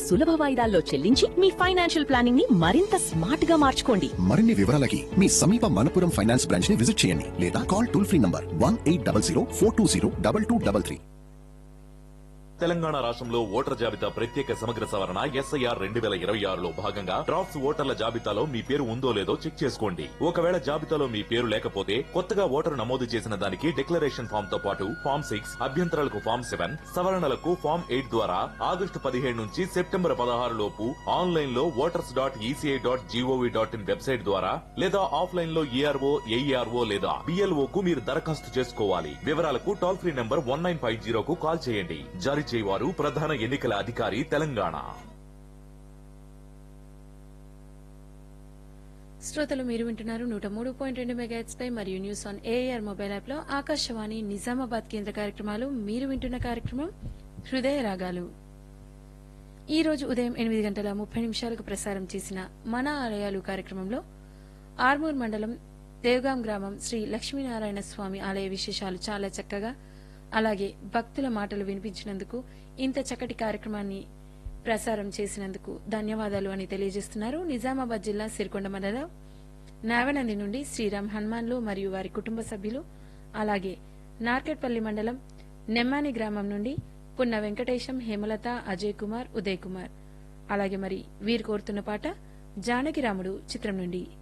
సులభ వాయిదాల్లో చెల్లించి మీ financial planning ని మరింత స్మార్ట్ గా మార్చుకోండి మరిన్ని వివరాలకి మీ సమీప మనపురం ఫైనాన్స్ బ్రాంచ్ ని విజిట్ చేయండి లేదా call toll free number one eight double zero four two zero double two double three Telangana రాష్ట్రంలో ఓటర్ జాబితా ప్రత్యేక సమగ్ర సవరణ ఎస్ఐఆర్ రెండు వేల ఇరవై ఆరులో భాగంగా డ్రాఫ్ట్స్ ఓటర్ల జాబితాలో మీ పేరు ఉందో లేదో చెక్ చేసుకోండి ఒకవేళ జాబితాలో మీ పేరు లేకపోతే కొత్తగా ఓటరు నమోదు చేసిన దానికి డిక్లరేషన్ ఫామ్ తో పాటు ఫామ్ సిక్స్ అభ్యంతరాలకు ఫామ్ సెవెన్ సవరణలకు ఫామ్ ఎయిట్ ద్వారా ఆగస్టు పదిహేడు నుంచి సెప్టెంబర్ పదహారు లోపు ఆన్లైన్ లో voters dot ECI dot GOV dot IN website ద్వారా లేదా ఆఫ్లైన్ లో ఏఆర్ఓ ఏఈఆర్ఓ లేదా బిఎల్ఓ కు మీరు దరఖాస్తు చేసుకోవాలి వివరాలకు toll free number one nine five జీరోకు కాల్ చేయండి జారీ చేయవారు ప్రధాన ఎన్నికల అధికారి తెలంగాణ శ్రోతలు మీరు వింటున్నారు నూట మూడు పాయింట్ రెండు మెగాహెట్స్ పై మరియు news on AIR mobile app లో ఆకాశవాణి నిజామాబాద్ కేంద్ర కార్యక్రమాలు మీరు వింటున్న కార్యక్రమం హృదయ రాగాలు ఈ రోజు ఉదయం ఎనిమిది గంటల ముప్పై నిమిషాలకు ప్రసారం చేసిన మన ఆలయాలు కార్యక్రమంలో ఆర్మూర్ మండలం దేవగాం గ్రామం శ్రీ లక్ష్మీనారాయణ స్వామి ఆలయ విశేషాలు చాలా చక్కగా అలాగే భక్తుల మాటలు వినిపించినందుకు ఇంత చక్కటి కార్యక్రమాన్ని ప్రసారం చేసినందుకు ధన్యవాదాలు అని తెలియజేస్తున్నారు నిజామాబాద్ జిల్లా సిరికొండ మండలం నావనంది నుండి శ్రీరామ్ హనుమాన్లు మరియు వారి కుటుంబ సభ్యులు అలాగే నార్కెట్పల్లి మండలం నెమ్మాని గ్రామం నుండి పున్న వెంకటేశం హేమలత అజయ్ కుమార్ ఉదయ్ కుమార్ అలాగే మరి వీరు కోరుతున్న పాట జానకి రాముడు చిత్రం నుండి